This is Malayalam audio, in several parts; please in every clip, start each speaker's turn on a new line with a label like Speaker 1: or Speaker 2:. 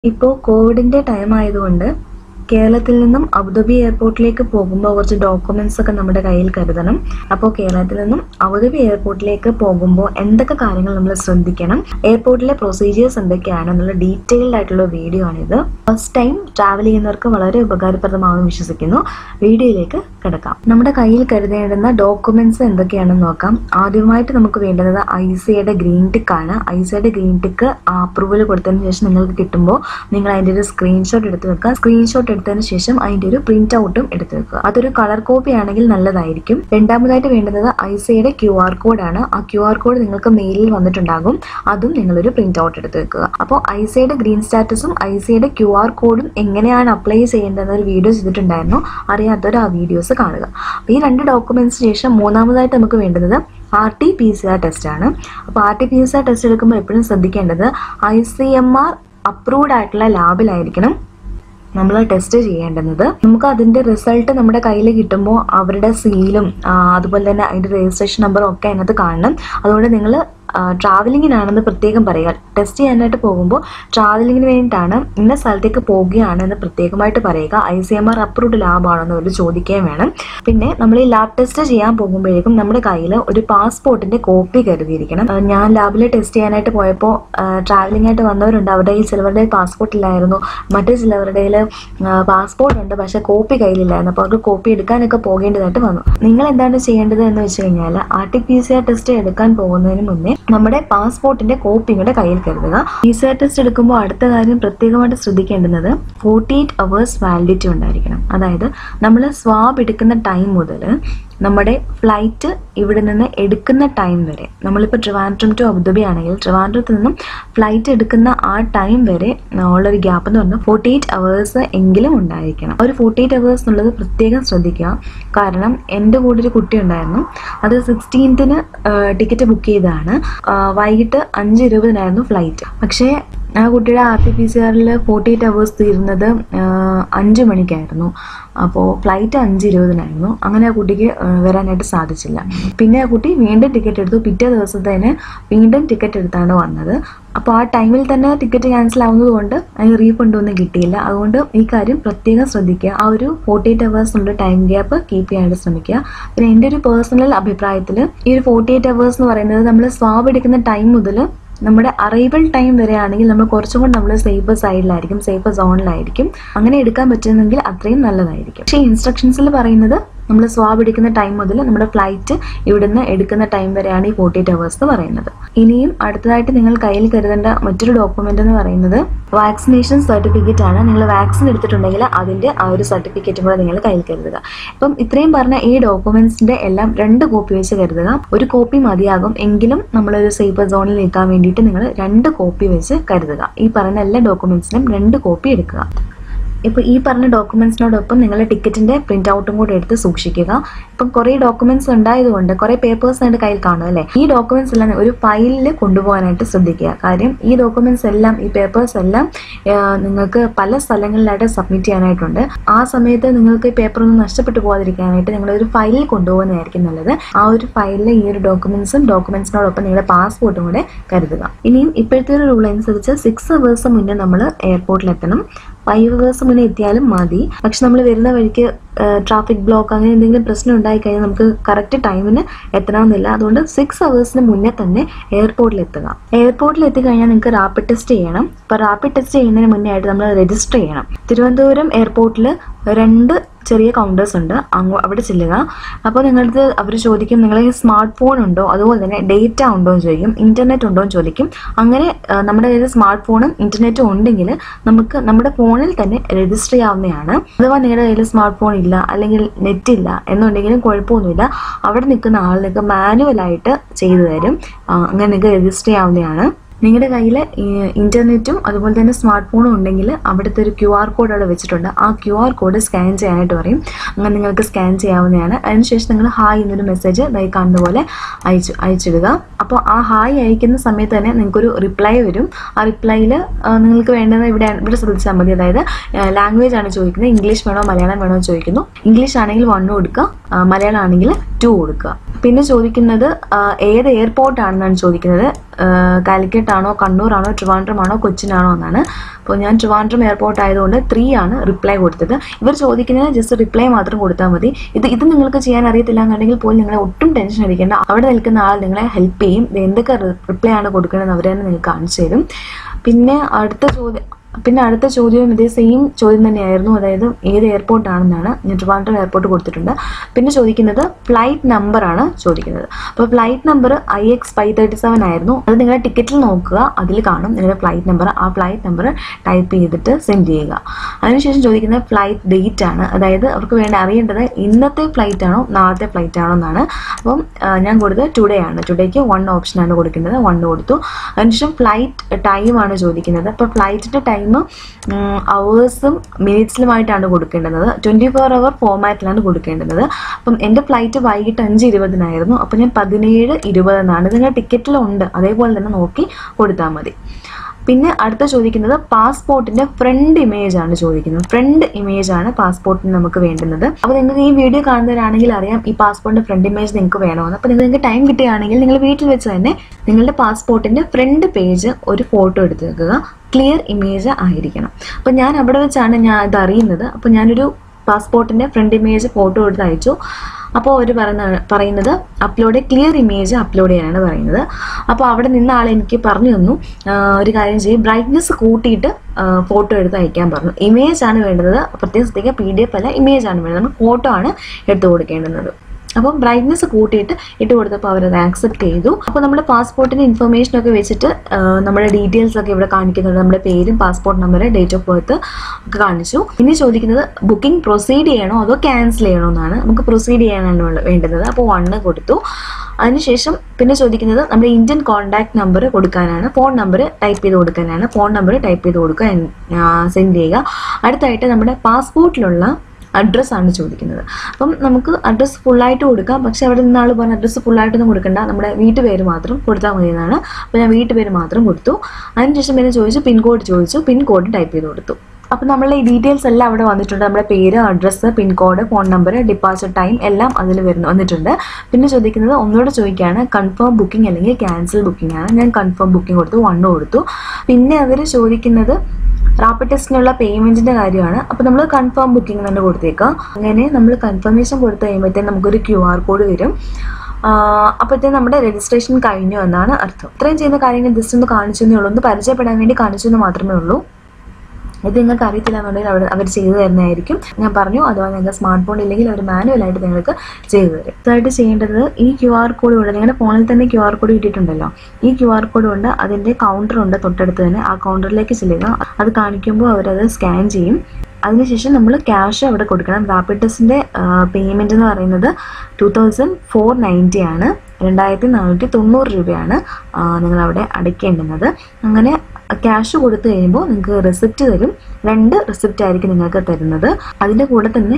Speaker 1: ഇപ്പോൾ കോവിഡിന്റെ ടൈം ആയതുകൊണ്ട് കേരളത്തിൽ നിന്നും അബുദാബി എയർപോർട്ടിലേക്ക് പോകുമ്പോൾ കുറച്ച് ഡോക്യുമെന്റ്സ് ഒക്കെ നമ്മുടെ കയ്യിൽ കരുതണം അപ്പോൾ കേരളത്തിൽ നിന്നും അബുദാബി എയർപോർട്ടിലേക്ക് പോകുമ്പോൾ എന്തൊക്കെ കാര്യങ്ങൾ നമ്മൾ ശ്രദ്ധിക്കണം എയർപോർട്ടിലെ പ്രൊസീജിയേഴ്സ് എന്തൊക്കെയാണ് എന്നുള്ള ഡീറ്റെയിൽഡ് ആയിട്ടുള്ള വീഡിയോ ആണിത് ഫസ്റ്റ് ടൈം ട്രാവൽ ചെയ്യുന്നവർക്ക് വളരെ ഉപകാരപ്രദമാണെന്ന് വിശ്വസിക്കുന്നു വീഡിയോയിലേക്ക് കിടക്കാം നമ്മുടെ കയ്യിൽ കരുതേണ്ടുന്ന ഡോക്യുമെന്റ്സ് എന്തൊക്കെയാണെന്ന് നോക്കാം ആദ്യമായിട്ട് നമുക്ക് വേണ്ടുന്നത് ഐ സിയുടെ ഗ്രീൻ ടിക്ക് ആണ് ഐ സിയുടെ ഗ്രീൻ ടിക്ക് അപ്രൂവൽ കൊടുത്തതിന് ശേഷം നിങ്ങൾക്ക് കിട്ടുമ്പോൾ നിങ്ങൾ അതിന്റെ ഒരു സ്ക്രീൻഷോട്ട് എടുത്ത് വെക്കുക സ്ക്രീൻഷോട്ട് എടുത്തതിന് ശേഷം അതിന്റെ ഒരു പ്രിന്റ് ഔട്ടും എടുത്ത് വെക്കുക അതൊരു കളർ കോപ്പി ആണെങ്കിൽ നല്ലതായിരിക്കും രണ്ടാമതായിട്ട് വേണ്ടുന്നത് ഐ സിയുടെ ക്യു ആർ കോഡ് ആണ് ആ ക്യു ആർ കോഡ് നിങ്ങൾക്ക് മെയിലിൽ വന്നിട്ടുണ്ടാകും അതും നിങ്ങളൊരു പ്രിന്റ് ഔട്ട് എടുത്ത് വെക്കുക അപ്പോൾ ഐ സിയുടെ ഗ്രീൻ സ്റ്റാറ്റസും ഐ സിയുടെ ക്യു ആർ കോഡും എങ്ങനെയാണ് അപ്ലൈ ചെയ്യേണ്ടതെന്ന് ഒരു വീഡിയോ ചെയ്തിട്ടുണ്ടായിരുന്നു അറിയാത്തവർ ആ വീഡിയോസ് കാണുക അപ്പോൾ ഈ രണ്ട് ഡോക്യുമെന്റ്സിന് ശേഷം മൂന്നാമതായിട്ട് നമുക്ക് വേണ്ടുന്നത് R T P C R test ആണ് അപ്പോൾ R T P C R test എടുക്കുമ്പോൾ എപ്പോഴും ശ്രദ്ധിക്കേണ്ടത് I C M R approved ആയിട്ടുള്ള ലാബിലായിരിക്കണം നമ്മൾ ടെസ്റ്റ് ചെയ്യേണ്ടുന്നത് നമുക്ക് അതിന്റെ റിസൾട്ട് നമ്മുടെ കയ്യിൽ കിട്ടുമ്പോൾ അവരുടെ സീലും അതുപോലെ തന്നെ അതിന്റെ രജിസ്ട്രേഷൻ നമ്പറും ഒക്കെ അതിനകത്ത് കാണണം അതുകൊണ്ട് നിങ്ങൾ ട്രാവലിങ്ങിനാണെന്ന് പ്രത്യേകം പറയുക ടെസ്റ്റ് ചെയ്യാനായിട്ട് പോകുമ്പോൾ ട്രാവലിങ്ങിന് വേണ്ടിയിട്ടാണ് ഇന്ന സ്ഥലത്തേക്ക് പോവുകയാണ് എന്ന് പ്രത്യേകമായിട്ട് പറയുക I C M R approved ലാബാണെന്ന് അവർ ചോദിക്കുകയും വേണം പിന്നെ നമ്മൾ ഈ ലാബ് ടെസ്റ്റ് ചെയ്യാൻ പോകുമ്പോഴേക്കും നമ്മുടെ കയ്യിൽ ഒരു പാസ്പോർട്ടിന്റെ കോപ്പി കരുതിയിരിക്കണം ആ, ഞാൻ ലാബിൽ ടെസ്റ്റ് ചെയ്യാനായിട്ട് പോയപ്പോൾ ട്രാവലിംഗ് ആയിട്ട് വന്നവരുണ്ട് അവരുടെ ഈ ചിലവരുടെ പാസ്പോർട്ട് ഇല്ലായിരുന്നു മറ്റു ചിലവരുടെ പാസ്പോർട്ട് ഉണ്ട് പക്ഷെ കോപ്പി കയ്യിലില്ലായിരുന്നു അപ്പോൾ അവർക്ക് കോപ്പി എടുക്കാനൊക്കെ പോകേണ്ടതായിട്ട് വന്നു നിങ്ങൾ എന്താണ് ചെയ്യേണ്ടത് എന്ന് വെച്ച് കഴിഞ്ഞാൽ R T P C R test എടുക്കാൻ പോകുന്നതിന് മുന്നേ നമ്മുടെ പാസ്പോർട്ടിന്റെ കോപ്പി കൂടെ കയ്യിൽ കരുതുക പി സി ആർ ടെസ്റ്റ് എടുക്കുമ്പോൾ അടുത്ത കാര്യം പ്രത്യേകമായിട്ട് ശ്രദ്ധിക്കേണ്ടുന്നത് ഫോർട്ടി എയ്റ്റ് അവേഴ്സ് വാലിഡിറ്റി ഉണ്ടായിരിക്കണം അതായത് നമ്മൾ സ്വാബ് എടുക്കുന്ന ടൈം മുതൽ നമ്മുടെ ഫ്ലൈറ്റ് ഇവിടെ നിന്ന് എടുക്കുന്ന ടൈം വരെ നമ്മളിപ്പോൾ ട്രിവാൻഡ്രം ടു അബുദാബി ആണെങ്കിൽ ട്രിവാൻഡ്രത്ത് നിന്നും ഫ്ലൈറ്റ് എടുക്കുന്ന ആ ടൈം വരെ ഉള്ളൊരു ഗ്യാപ്പ് എന്ന് പറഞ്ഞാൽ ഫോർട്ടി എയ്റ്റ് അവേഴ്സ് എങ്കിലും ഉണ്ടായിരിക്കണം ഒരു ഫോർട്ടി എയ്റ്റ് അവേഴ്സ് എന്നുള്ളത് പ്രത്യേകം ശ്രദ്ധിക്കുക കാരണം എൻ്റെ കൂടെ ഒരു കുട്ടി ഉണ്ടായിരുന്നു അത് സിക്സ്റ്റീൻത്തിന് ടിക്കറ്റ് ബുക്ക് ചെയ്തതാണ് ആ, വൈകിട്ട് അഞ്ച് ഇരുപതിനായിരുന്നു ഫ്ലൈറ്റ് പക്ഷേ ആ കുട്ടിയുടെ ആർ ടി പി സി ആറിൽ ഫോർട്ടി എയ്റ്റ് അവേഴ്സ് തീരുന്നത് ആ, അഞ്ച് മണിക്കായിരുന്നു അപ്പോൾ ഫ്ലൈറ്റ് അഞ്ച് ഇരുപതിനായിരുന്നു അങ്ങനെ ആ കുട്ടിക്ക് ആ, വരാനായിട്ട് സാധിച്ചില്ല പിന്നെ ആ കുട്ടി വീണ്ടും ടിക്കറ്റ് എടുത്തു പിറ്റേ ദിവസത്തേന് വീണ്ടും ടിക്കറ്റ് എടുത്താണ് വന്നത് അപ്പോൾ ആ ടൈമിൽ തന്നെ ടിക്കറ്റ് ക്യാൻസൽ ആവുന്നത് കൊണ്ട് അതിന് റീഫണ്ട് ഒന്നും കിട്ടിയില്ല അതുകൊണ്ട് ഈ കാര്യം പ്രത്യേകം ശ്രദ്ധിക്കുക ആ ഒരു ഫോർട്ടി എയ്റ്റ് അവേഴ്സ് ഉള്ള ടൈം ഗ്യാപ്പ് കീപ്പ് ചെയ്യാനായിട്ട് ശ്രമിക്കുക പിന്നെ എൻ്റെ ഒരു പേഴ്സണൽ അഭിപ്രായത്തിൽ ഈ ഒരു ഫോർട്ടി എയ്റ്റ് അവേഴ്സ് എന്ന് പറയുന്നത് നമ്മൾ സ്വാബ് എടുക്കുന്ന ടൈം മുതൽ നമ്മുടെ അറൈവൽ ടൈം വരെയാണെങ്കിൽ നമ്മൾ കുറച്ചും കൂടി നമ്മൾ സേഫ് സൈഡിലായിരിക്കും സേഫ് സോണിലായിരിക്കും അങ്ങനെ എടുക്കാൻ പറ്റുന്നെങ്കിൽ അത്രയും നല്ലതായിരിക്കും പക്ഷേ ഇൻസ്ട്രക്ഷൻസിൽ പറയുന്നത് നമ്മൾ സ്വാബ് എടുക്കുന്ന ടൈം മുതൽ നമ്മുടെ ഫ്ലൈറ്റ് ഇവിടുന്ന് എടുക്കുന്ന ടൈം വരെയാണ് ഈ ഫോർട്ടി എയ്റ്റ് അവേഴ്സ് എന്ന് പറയുന്നത് ഇനിയും അടുത്തതായിട്ട് നിങ്ങൾ കയ്യിൽ കരുതേണ്ട മറ്റൊരു ഡോക്യുമെന്റ് എന്ന് പറയുന്നത് വാക്സിനേഷൻ സർട്ടിഫിക്കറ്റ് ആണ് നിങ്ങൾ വാക്സിൻ എടുത്തിട്ടുണ്ടെങ്കിൽ അതിന്റെ ആ ഒരു സർട്ടിഫിക്കറ്റും കൂടെ നിങ്ങൾ കയ്യിൽ കരുതുക ഇപ്പം ഇത്രയും പറഞ്ഞ ഈ ഡോക്യുമെന്റ്സിന്റെ എല്ലാം രണ്ട് കോപ്പി വെച്ച് കരുതുക ഒരു കോപ്പി മതിയാകും എങ്കിലും നമ്മളൊരു സേഫ് സോണിൽ നിൽക്കാൻ വേണ്ടിയിട്ട് നിങ്ങൾ രണ്ട് കോപ്പി വെച്ച് കരുതുക ഈ പറയുന്ന എല്ലാ ഡോക്യുമെന്റ്സിനും രണ്ട് കോപ്പി എടുക്കുക ഇപ്പോൾ ഈ പറഞ്ഞ ഡോക്യുമെന്റ്സിനോടൊപ്പം നിങ്ങളുടെ ടിക്കറ്റിന്റെ പ്രിന്റ് ഔട്ടും കൂടെ എടുത്ത് സൂക്ഷിക്കുക ഇപ്പം കുറേ ഡോക്യുമെന്റ്സ് ഉണ്ടായതുകൊണ്ട് കുറേ പേപ്പേഴ്സ് നിങ്ങളുടെ കയ്യിൽ കാണും അല്ലേ ഈ ഡോക്യുമെന്റ്സ് എല്ലാം ഒരു ഫയലിൽ കൊണ്ടുപോകാനായിട്ട് ശ്രദ്ധിക്കുക കാര്യം ഈ ഡോക്യുമെന്റ്സ് എല്ലാം ഈ പേപ്പേഴ്സ് എല്ലാം ആ, നിങ്ങൾക്ക് പല സ്ഥലങ്ങളിലായിട്ട് സബ്മിറ്റ് ചെയ്യാനായിട്ടുണ്ട് ആ സമയത്ത് നിങ്ങൾക്ക് ഈ പേപ്പർ ഒന്നും നഷ്ടപ്പെട്ടു പോകാതിരിക്കാനായിട്ട് നിങ്ങൾ ഒരു ഫയലിൽ കൊണ്ടുപോകുന്നതായിരിക്കും നല്ലത് ആ ഒരു ഫയലിൽ ഈ ഒരു ഡോക്യുമെന്റ്സും ഡോക്യുമെന്റ്സിനോടൊപ്പം നിങ്ങളുടെ പാസ്പോർട്ടും കൂടെ കരുതുക ഇനിയും ഇപ്പോഴത്തെ ഒരു റൂൾ അനുസരിച്ച് സിക്സ് അവേഴ്സ് മുന്നേ നമ്മൾ എയർപോർട്ടിൽ എത്തണം ഫൈവ് അവേഴ്സ് മുന്നേ എത്തിയാലും മതി പക്ഷെ നമ്മൾ വരുന്ന വഴിക്ക് ട്രാഫിക് ബ്ലോക്ക് അങ്ങനെ എന്തെങ്കിലും പ്രശ്നം ഉണ്ടായി കഴിഞ്ഞാൽ നമുക്ക് കറക്റ്റ് ടൈമിന് എത്തണമെന്നില്ല അതുകൊണ്ട് സിക്സ് അവേഴ്സിന് മുന്നേ തന്നെ എയർപോർട്ടിൽ എത്തുക എയർപോർട്ടിൽ എത്തിക്കഴിഞ്ഞാൽ നിങ്ങൾക്ക് റാപ്പിഡ് ടെസ്റ്റ് ചെയ്യണം അപ്പോൾ റാപ്പിഡ് ടെസ്റ്റ് ചെയ്യുന്നതിന് മുന്നേ ആയിട്ട് നമ്മൾ രജിസ്റ്റർ ചെയ്യണം തിരുവനന്തപുരം എയർപോർട്ടിൽ രണ്ട് ചെറിയ കൗണ്ടേഴ്സ് ഉണ്ട് അങ്ങോ അവിടെ ചെല്ലുക അപ്പോൾ നിങ്ങളടുത്ത് അവർ ചോദിക്കും നിങ്ങൾ സ്മാർട്ട് ഫോൺ ഉണ്ടോ അതുപോലെ തന്നെ ഡേറ്റ ഉണ്ടോ എന്ന് ചോദിക്കും ഇന്റർനെറ്റ് ഉണ്ടോ എന്ന് ചോദിക്കും അങ്ങനെ ആ, നമ്മുടെ കയ്യിൽ സ്മാർട്ട് ഫോണും ഇന്റർനെറ്റും ഉണ്ടെങ്കിൽ നമുക്ക് നമ്മുടെ ഫോണിൽ തന്നെ രജിസ്റ്റർ ചെയ്യാവുന്നതാണ് അഥവാ നിങ്ങളുടെ കയ്യിൽ സ്മാർട്ട് ഫോൺ ഇല്ല അല്ലെങ്കിൽ നെറ്റ് ഇല്ല എന്നുണ്ടെങ്കിലും കുഴപ്പമൊന്നുമില്ല അവിടെ നിൽക്കുന്ന ആൾ നിങ്ങൾക്ക് മാനുവലായിട്ട് ചെയ്തു തരും ആ, അങ്ങനെ നിങ്ങൾക്ക് രജിസ്റ്റർ ചെയ്യാവുന്നതാണ് നിങ്ങളുടെ കയ്യിൽ ഇന്റർനെറ്റും അതുപോലെ തന്നെ സ്മാർട്ട് ഫോണും ഉണ്ടെങ്കിൽ അവിടുത്തെ ഒരു ക്യു ആർ കോഡ് അവിടെ വെച്ചിട്ടുണ്ട് ആ ക്യു ആർ കോഡ് സ്കാൻ ചെയ്യാനായിട്ട് പറയും അങ്ങനെ നിങ്ങൾക്ക് സ്കാൻ ചെയ്യാവുന്നതാണ് അതിനുശേഷം നിങ്ങൾ ഹായ് എന്നൊരു മെസ്സേജ് ഇതായി കാണുന്ന പോലെ അയച്ചു അയച്ചിടുക അപ്പോൾ ആ ഹായ് അയക്കുന്ന സമയത്ത് തന്നെ നിങ്ങൾക്കൊരു റിപ്ലൈ വരും ആ റിപ്ലൈയിൽ നിങ്ങൾക്ക് വേണ്ടത് ഇവിടെ ഇവിടെ ശ്രദ്ധിച്ചാൽ മതി അതായത് ലാംഗ്വേജ് ആണ് ചോദിക്കുന്നത് ഇംഗ്ലീഷ് വേണോ മലയാളം വേണോ എന്ന് ചോദിക്കുന്നു ഇംഗ്ലീഷ് ആണെങ്കിൽ വൺ കൊടുക്കുക ആ, മലയാളം ആണെങ്കിൽ ടു കൊടുക്കുക പിന്നെ ചോദിക്കുന്നത് ആ, ഏത് എയർപോർട്ടാണെന്നാണ് ചോദിക്കുന്നത് കാലിക്കറ്റ് ആണോ കണ്ണൂർ ആണോ ട്രിവാൻഡ്രം ആണോ കൊച്ചിനാണോ എന്നാണ് അപ്പോൾ ഞാൻ ട്രിവാൻഡ്രം എയർപോർട്ട് ആയതുകൊണ്ട് ത്രീ ആണ് റിപ്ലൈ കൊടുത്തത് ഇവർ ചോദിക്കുന്നത് ജസ്റ്റ് റിപ്ലൈ മാത്രം കൊടുത്താൽ മതി ഇത് ഇത് നിങ്ങൾക്ക് ചെയ്യാൻ അറിയത്തില്ല എന്നുണ്ടെങ്കിൽ പോലും നിങ്ങളെ ഒട്ടും ടെൻഷൻ അടിക്കേണ്ട അവിടെ നിൽക്കുന്ന ആൾ നിങ്ങളെ ഹെൽപ്പ് ചെയ്യും ഇത് എന്തൊക്കെ റിപ്ലൈ ആണ് കൊടുക്കണമെന്ന് അവർ തന്നെ നിങ്ങൾക്ക് കാണിച്ചു തരും പിന്നെ അടുത്ത ചോദ്യം പിന്നെ അടുത്ത ചോദ്യവും ഇതേ സെയിം ചോദ്യം തന്നെയായിരുന്നു അതായത് ഏത് എയർപോർട്ടാണെന്നാണ് ഞാൻ ട്രിവാൻഡ്രം എയർപോർട്ട് കൊടുത്തിട്ടുണ്ട് പിന്നെ ചോദിക്കുന്നത് ഫ്ലൈറ്റ് നമ്പർ ആണ് ചോദിക്കുന്നത് അപ്പോൾ flight number I X five thirty seven ആയിരുന്നു അത് നിങ്ങളുടെ ടിക്കറ്റിൽ നോക്കുക അതിൽ കാണും നിങ്ങളുടെ ഫ്ലൈറ്റ് നമ്പർ ആ ഫ്ലൈറ്റ് നമ്പർ ടൈപ്പ് ചെയ്തിട്ട് സെൻഡ് ചെയ്യുക അതിനുശേഷം ചോദിക്കുന്നത് ഫ്ലൈറ്റ് ഡേറ്റ് ആണ് അതായത് അവർക്ക് വേണ്ടി അറിയേണ്ടത് ഇന്നത്തെ ഫ്ലൈറ്റ് ആണോ നാളത്തെ ഫ്ലൈറ്റ് ആണോ എന്നാണ് അപ്പം ആ, ഞാൻ കൊടുത്തത് ടുഡേ ആണ് ടുഡേക്ക് വൺ ഓപ്ഷനാണ് കൊടുക്കേണ്ടത് വൺ കൊടുത്തു അതിനുശേഷം ഫ്ലൈറ്റ് ടൈമാണ് ചോദിക്കുന്നത് അപ്പോൾ ഫ്ലൈറ്റിൻ്റെ ടൈം അവേഴ്സും മിനിറ്റ്സിലുമായിട്ടാണ് കൊടുക്കേണ്ടത് ട്വൻറ്റി ഫോർ അവർ ഫോമാറ്റിലാണ് കൊടുക്കേണ്ടത് അപ്പം എൻ്റെ ഫ്ലൈറ്റ് വൈകിട്ട് അഞ്ച് ഇരുപതിനായിരുന്നു അപ്പോൾ ഞാൻ പതിനേഴ് ഇരുപതെന്നാണ് ഇത് നിങ്ങളുടെ ടിക്കറ്റിലുണ്ട് അതേപോലെ തന്നെ നോക്കി കൊടുത്താൽ മതി പിന്നെ അടുത്ത ചോദിക്കുന്നത് പാസ്പോർട്ടിന്റെ ഫ്രണ്ട് ഇമേജ് ആണ് ചോദിക്കുന്നത് ഫ്രണ്ട് ഇമേജ് ആണ് പാസ്പോർട്ടിന് നമുക്ക് വേണ്ടുന്നത് അപ്പോൾ നിങ്ങൾക്ക് ഈ വീഡിയോ കാണുന്നവരാണെങ്കിൽ അറിയാം ഈ പാസ്പോർട്ടിന്റെ ഫ്രണ്ട് ഇമേജ് നിങ്ങൾക്ക് വേണമെന്ന് അപ്പോൾ നിങ്ങൾക്ക് ടൈം കിട്ടുകയാണെങ്കിൽ നിങ്ങൾ വീട്ടിൽ വെച്ച് തന്നെ നിങ്ങളുടെ പാസ്പോർട്ടിന്റെ ഫ്രണ്ട് പേജ് ഒരു ഫോട്ടോ എടുത്ത് വെക്കുക ക്ലിയർ ഇമേജ് ആയിരിക്കണം അപ്പോൾ ഞാൻ അവിടെ വെച്ചാണ് ഞാൻ ഇത് അറിയുന്നത് അപ്പോൾ ഞാനൊരു പാസ്പോർട്ടിന്റെ ഫ്രണ്ട് ഇമേജ് ഫോട്ടോ എടുത്ത് അയച്ചു അപ്പോൾ അവർ പറയുന്ന പറയുന്നത് അപ്ലോഡ് ക്ലിയർ ഇമേജ് അപ്ലോഡ് ചെയ്യാനാണ് പറയുന്നത് അപ്പോൾ അവിടെ നിന്ന ആൾ എനിക്ക് പറഞ്ഞു തന്നു ആ, ഒരു കാര്യം ചെയ്യും ബ്രൈറ്റ്നസ് കൂട്ടിയിട്ട് ഫോട്ടോ എടുത്ത് അയക്കാൻ പറഞ്ഞു ഇമേജ് ആണ് വേണ്ടത് പ്രത്യേകം ശ്രദ്ധിക്കുക പി ഡി എഫ് അല്ല ഇമേജ് ആണ് വേണ്ടത് നമ്മൾ ഫോട്ടോ ആണ് എടുത്തു കൊടുക്കേണ്ടുന്നത് അപ്പം ബ്രൈറ്റ്നസ് കൂട്ടിയിട്ട് ഇട്ട് കൊടുത്തപ്പോൾ അവരത് ആക്സെപ്റ്റ് ചെയ്തു അപ്പോൾ നമ്മുടെ പാസ്പോർട്ടിൻ്റെ ഇൻഫർമേഷൻ ഒക്കെ വെച്ചിട്ട് ആ, നമ്മുടെ ഡീറ്റെയിൽസ് ഒക്കെ ഇവിടെ കാണിക്കുന്നുണ്ട് നമ്മുടെ പേരും passport number date of birth ഒക്കെ കാണിച്ചു ഇനി ചോദിക്കുന്നത് ബുക്കിംഗ് പ്രൊസീഡ് ചെയ്യണോ അതോ ക്യാൻസൽ ചെയ്യണോ എന്നാണ് നമുക്ക് പ്രൊസീഡ് ചെയ്യാനാണ് ഉള്ള- വേണ്ടുന്നത് അപ്പോൾ വണ്ണ് കൊടുത്തു അതിനുശേഷം പിന്നെ ചോദിക്കുന്നത് നമ്മുടെ ഇന്ത്യൻ കോൺടാക്ട് നമ്പർ കൊടുക്കാനാണ് ഫോൺ നമ്പർ ടൈപ്പ് ചെയ്ത് കൊടുക്കാനാണ് ഫോൺ നമ്പർ ടൈപ്പ് ചെയ്ത് കൊടുക്കുക സെൻഡ് ചെയ്യുക അടുത്തായിട്ട് നമ്മുടെ പാസ്പോർട്ടിലുള്ള അഡ്രസ്സ് ആണ് ചോദിക്കുന്നത് അപ്പം നമുക്ക് അഡ്രസ്സ് ഫുള്ളായിട്ട് കൊടുക്കാം പക്ഷെ അവിടെ നിന്ന് ആൾ പറഞ്ഞ അഡ്രസ്സ് ഫുള്ളായിട്ടൊന്നും കൊടുക്കണ്ട നമ്മുടെ വീട്ടുപേര് മാത്രം കൊടുത്താൽ മതി എന്നാണ് അപ്പോൾ ഞാൻ വീട്ടുപേര് മാത്രം കൊടുത്തു അതിനുശേഷം പിന്നെ ചോദിച്ചു പിൻകോഡ് ചോദിച്ചു പിൻകോഡ് ടൈപ്പ് ചെയ്ത് കൊടുത്തു അപ്പോൾ നമ്മളെ ഈ ഡീറ്റെയിൽസ് എല്ലാം അവിടെ വന്നിട്ടുണ്ട് നമ്മുടെ പേര് address pincode phone number deposit time എല്ലാം അതിൽ വരുന്നു വന്നിട്ടുണ്ട് പിന്നെ ചോദിക്കുന്നത് ഒന്നുകൂടെ ചോദിക്കുകയാണ് കൺഫേം ബുക്കിംഗ് അല്ലെങ്കിൽ ക്യാൻസൽ ബുക്കിംഗ് ആണ് ഞാൻ കൺഫേം ബുക്കിംഗ് കൊടുത്തു വണ്ണ് കൊടുത്തു പിന്നെ അവർ ചോദിക്കുന്നത് റാപ്പിഡ് ടെസ്റ്റിനുള്ള പേയ്മെന്റിന്റെ കാര്യമാണ് അപ്പോൾ നമ്മൾ കൺഫേം ബുക്കിംഗ് തന്നെ കൊടുത്തേക്കാം അങ്ങനെ നമ്മൾ കൺഫർമേഷൻ കൊടുത്തു കഴിയുമ്പോഴത്തേക്കും നമുക്കൊരു ക്യു ആർ കോഡ് വരും അപ്പോഴത്തേക്കും നമ്മുടെ രജിസ്ട്രേഷൻ കഴിഞ്ഞു എന്നാണ് അർത്ഥം ഇത്രയും ചെയ്യുന്ന കാര്യങ്ങൾ ജസ്റ്റ് ഒന്ന് കാണിച്ചു എന്നേ ഉള്ളൂ ഒന്ന് പരിചയപ്പെടാൻ വേണ്ടി കാണിച്ചു എന്ന് മാത്രമേ ഉള്ളൂ ഇത് നിങ്ങൾക്ക് അറിയത്തില്ല എന്നുണ്ടെങ്കിൽ അവർ അവർ ചെയ്തു തരുന്നതായിരിക്കും ഞാൻ പറഞ്ഞു അഥവാ നിങ്ങൾക്ക് സ്മാർട്ട് ഫോൺ ഇല്ലെങ്കിൽ അവർ മാനുവലായിട്ട് നിങ്ങൾക്ക് ചെയ്തു തരും ഇതായിട്ട് ചെയ്യേണ്ടത് ഈ ക്യു ആർ കോഡ് കൊണ്ട് നിങ്ങളുടെ ഫോണിൽ തന്നെ ക്യു ആർ കോഡ് കിട്ടിയിട്ടുണ്ടല്ലോ ഈ ക്യു ആർ കോഡ് കൊണ്ട് അതിൻ്റെ കൗണ്ടർ ഉണ്ട് തൊട്ടടുത്ത് തന്നെ ആ കൗണ്ടറിലേക്ക് ചെല്ലുക അത് കാണിക്കുമ്പോൾ അവരത് സ്കാൻ ചെയ്യും അതിനുശേഷം നമ്മൾ ക്യാഷ് അവിടെ കൊടുക്കണം റാപ്പിഡ് ടെസ്റ്റിൻ്റെ പേയ്മെൻറ്റ് എന്ന് പറയുന്നത് ടു തൗസൻഡ് ഫോർ നയൻറ്റി ആണ് രണ്ടായിരത്തി നാനൂറ്റി തൊണ്ണൂറ് രൂപയാണ് ആ, നിങ്ങളവിടെ അടയ്ക്കേണ്ടുന്നത് അങ്ങനെ ക്യാഷ് കൊടുത്തു കഴിയുമ്പോൾ നിങ്ങൾക്ക് റെസിപ്റ്റ് തരും രണ്ട് റെസിപ്റ്റ് ആയിരിക്കും നിങ്ങൾക്ക് തരുന്നത് അതിൻ്റെ കൂടെ തന്നെ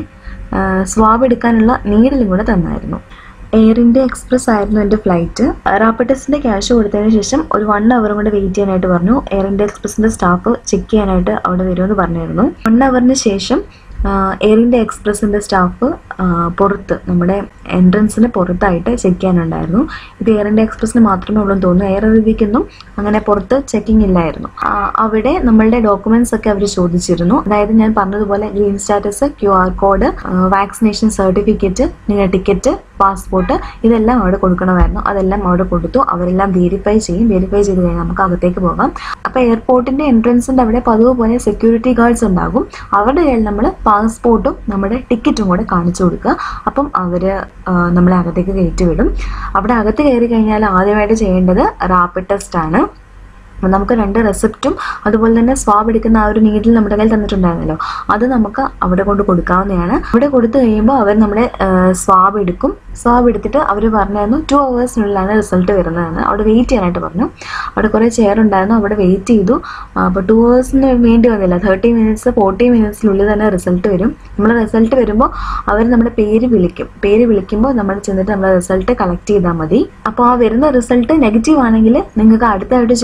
Speaker 1: സ്വാബ് എടുക്കാനുള്ള നീഡിലും കൂടെ തന്നായിരുന്നു എയർ ഇന്ത്യ എക്സ്പ്രസ് ആയിരുന്നു എൻ്റെ ഫ്ലൈറ്റ് റാപ്പിഡ് ടെസ്റ്റിൻ്റെ ക്യാഷ് കൊടുത്തതിന് ശേഷം ഒരു വൺ അവർ കൊണ്ട് വെയിറ്റ് ചെയ്യാനായിട്ട് പറഞ്ഞു എയർ ഇന്ത്യ എക്സ്പ്രസിൻ്റെ സ്റ്റാഫ് ചെക്ക് ചെയ്യാനായിട്ട് അവിടെ വരുമെന്ന് പറഞ്ഞിരുന്നു വൺ അവറിന് ശേഷം എയർ ഇന്ത്യ എക്സ്പ്രസിൻ്റെ സ്റ്റാഫ് പുറത്ത് നമ്മുടെ എൻട്രൻസിന് പുറത്തായിട്ട് ചെക്ക് ചെയ്യാനുണ്ടായിരുന്നു ഇത് എയർ ഇന്ത്യ എക്സ്പ്രസിന് മാത്രമേ ഉള്ളൂ എന്ന് തോന്നുന്നു എയർ അറേബ്യക്കൊന്നും അങ്ങനെ പുറത്ത് ചെക്കിംഗ് ഇല്ലായിരുന്നു ആ, അവിടെ നമ്മളുടെ ഡോക്യുമെന്റ്സ് ഒക്കെ അവർ ചോദിച്ചിരുന്നു അതായത് ഞാൻ പറഞ്ഞതുപോലെ green status Q R code vaccination certificate നിങ്ങളുടെ ടിക്കറ്റ് പാസ്പോർട്ട് ഇതെല്ലാം അവിടെ കൊടുക്കണമായിരുന്നു അതെല്ലാം അവിടെ കൊടുത്തു അവരെല്ലാം വെരിഫൈ ചെയ്യും വെരിഫൈ ചെയ്ത് കഴിഞ്ഞാൽ നമുക്ക് അകത്തേക്ക് പോകാം അപ്പോൾ എയർപോർട്ടിന്റെ എൻട്രൻസിന്റെ അവിടെ പതിവ് പോലെ സെക്യൂരിറ്റി ഗാർഡ്സ് ഉണ്ടാകും അവരുടെ കയ്യിൽ നമ്മൾ പാസ്പോർട്ടും നമ്മുടെ ടിക്കറ്റും കൂടെ കാണിച്ചു കൊടുക്കുക അപ്പം അവർ നമ്മളെ അകത്തേക്ക് കയറ്റി വിടും അവിടെ അകത്ത് കയറി കഴിഞ്ഞാൽ ആദ്യമായിട്ട് ചെയ്യേണ്ടത് റാപ്പിഡ് ടെസ്റ്റ് ആണ് അപ്പം നമുക്ക് രണ്ട് റെസിപ്റ്റും അതുപോലെ തന്നെ സ്വാബ് എടുക്കുന്ന ആ ഒരു നീഡിൽ നമ്മുടെ കയ്യിൽ തന്നിട്ടുണ്ടായിരുന്നല്ലോ അത് നമുക്ക് അവിടെ കൊണ്ട് കൊടുക്കാവുന്നതാണ് അവിടെ കൊടുത്തു കഴിയുമ്പോൾ അവർ നമ്മുടെ സ്വാബ് എടുക്കും സ്വാബ് എടുത്തിട്ട് അവർ പറഞ്ഞായിരുന്നു ടു അവേഴ്സിനുള്ളിലാണ് റിസൾട്ട് വരുന്നതെന്ന് അവിടെ വെയിറ്റ് ചെയ്യാനായിട്ട് പറഞ്ഞു അവിടെ കുറേ ചെയർ ഉണ്ടായിരുന്നു അവിടെ വെയിറ്റ് ചെയ്തു അപ്പോൾ ടു അവേഴ്സിന് വേണ്ടി വന്നില്ല തേർട്ടി മിനിറ്റ്സ് ഫോർട്ടി മിനിറ്റ്സിനുള്ളിൽ തന്നെ റിസൾട്ട് വരും നമ്മൾ റിസൾട്ട് വരുമ്പോൾ അവർ നമ്മുടെ പേര് വിളിക്കും പേര് വിളിക്കുമ്പോൾ നമ്മൾ ചെന്നിട്ട് നമ്മൾ റിസൾട്ട് കളക്ട് ചെയ്താൽ മതി അപ്പോൾ ആ വരുന്ന റിസൾട്ട് നെഗറ്റീവ് ആണെങ്കിൽ നിങ്ങൾക്ക് അടുത്തായിട്ട് ചെയ്യേണ്ടുന്നത്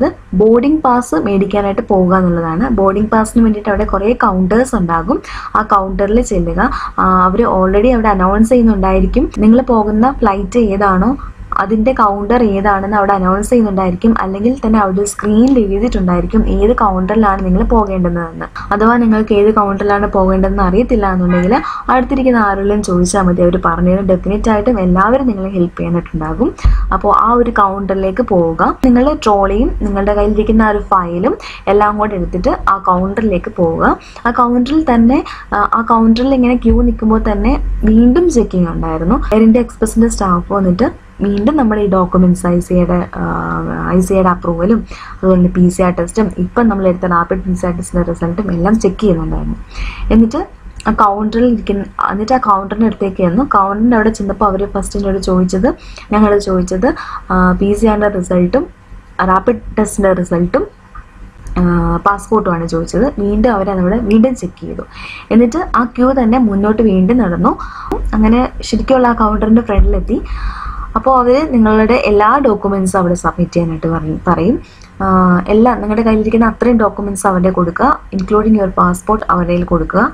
Speaker 1: ചെയ്യാനുള്ളത് ബോർഡിംഗ് പാസ് മേടിക്കാനായിട്ട് പോകുക എന്നുള്ളതാണ് ബോർഡിംഗ് പാസിന് വേണ്ടിയിട്ട് അവിടെ കുറേ കൗണ്ടേഴ്സ് ഉണ്ടാകും ആ കൗണ്ടറിൽ ചെല്ലുക അവർ ഓൾറെഡി അവിടെ അനൗൺസ് ചെയ്യുന്നുണ്ടായിരിക്കും നിങ്ങൾ പോകുന്ന ഫ്ലൈറ്റ് ഏതാണോ അതിൻ്റെ കൗണ്ടർ ഏതാണെന്ന് അവിടെ അനൗൺസ് ചെയ്യുന്നുണ്ടായിരിക്കും അല്ലെങ്കിൽ തന്നെ അവിടെ സ്ക്രീനിൽ എഴുതിയിട്ടുണ്ടായിരിക്കും ഏത് കൗണ്ടറിലാണ് നിങ്ങൾ പോകേണ്ടതെന്ന് അഥവാ നിങ്ങൾക്ക് ഏത് കൗണ്ടറിലാണ് പോകേണ്ടതെന്ന് അറിയത്തില്ല എന്നുണ്ടെങ്കിൽ അടുത്തിരിക്കുന്ന ആരെങ്കിലും ചോദിച്ചാൽ മതി അവർ പറഞ്ഞുതരും ഡെഫിനറ്റ് ആയിട്ടും എല്ലാവരും നിങ്ങളെ ഹെൽപ്പ് ചെയ്യാനായിട്ടുണ്ടാകും അപ്പോൾ ആ ഒരു കൗണ്ടറിലേക്ക് പോവുക നിങ്ങളുടെ ട്രോളിയും നിങ്ങളുടെ കയ്യിലിരിക്കുന്ന ആ ഒരു ഫയലും എല്ലാം കൂടെ എടുത്തിട്ട് ആ കൗണ്ടറിലേക്ക് പോവുക ആ കൗണ്ടറിൽ തന്നെ ആ, ആ കൗണ്ടറിൽ ഇങ്ങനെ ക്യൂ നിൽക്കുമ്പോൾ തന്നെ വീണ്ടും ചെക്കിംഗ് ഉണ്ടായിരുന്നു എയർ ഇന്ത്യ എക്സ്പ്രസിൻ്റെ സ്റ്റാഫ് വന്നിട്ട് വീണ്ടും നമ്മുടെ ഈ ഡോക്യുമെന്റ്സ് ഐ സിയുടെ ഐ സിയുടെ അപ്രൂവലും അതുപോലെ തന്നെ പി സി ആർ ടെസ്റ്റും ഇപ്പം നമ്മൾ എടുത്ത റാപ്പിഡ് പി സി ആർ ടെസ്റ്റിൻ്റെ റിസൾട്ടും എല്ലാം ചെക്ക് ചെയ്യുന്നുണ്ടായിരുന്നു എന്നിട്ട് ആ കൗണ്ടറിൽ ഇരിക്കുന്ന എന്നിട്ട് ആ കൗണ്ടറിൻ്റെ അടുത്തേക്ക് ചെന്നു കൗണ്ടറിൻ്റെ അവിടെ ചെന്നപ്പോൾ അവർ ഫസ്റ്റ് എന്നോട് ചോദിച്ചത് ഞങ്ങൾ ചോദിച്ചത് പി സി ആറിൻ്റെ റിസൾട്ടും റാപ്പിഡ് ടെസ്റ്റിൻ്റെ റിസൾട്ടും പാസ്പോർട്ടുമാണ് ചോദിച്ചത് വീണ്ടും അവരതവിടെ വീണ്ടും ചെക്ക് ചെയ്തു എന്നിട്ട് ആ ക്യൂ തന്നെ മുന്നോട്ട് വീണ്ടും നടന്നു അങ്ങനെ ശരിക്കുള്ള ആ കൗണ്ടറിൻ്റെ ഫ്രണ്ടിലെത്തി അപ്പോൾ അവർ നിങ്ങളുടെ എല്ലാ ഡോക്യുമെൻറ്റ്സും അവിടെ സബ്മിറ്റ് ചെയ്യാനായിട്ട് പറയും പറയും ആഹ് എല്ലാം നിങ്ങളുടെ കയ്യിലിരിക്കുന്ന അത്രയും ഡോക്യുമെൻറ്റ്സ് അവരുടെ കൊടുക്കുക ഇൻക്ലൂഡിങ് യുവർ പാസ്പോർട്ട് അവരുടെ കയ്യിൽ കൊടുക്കുക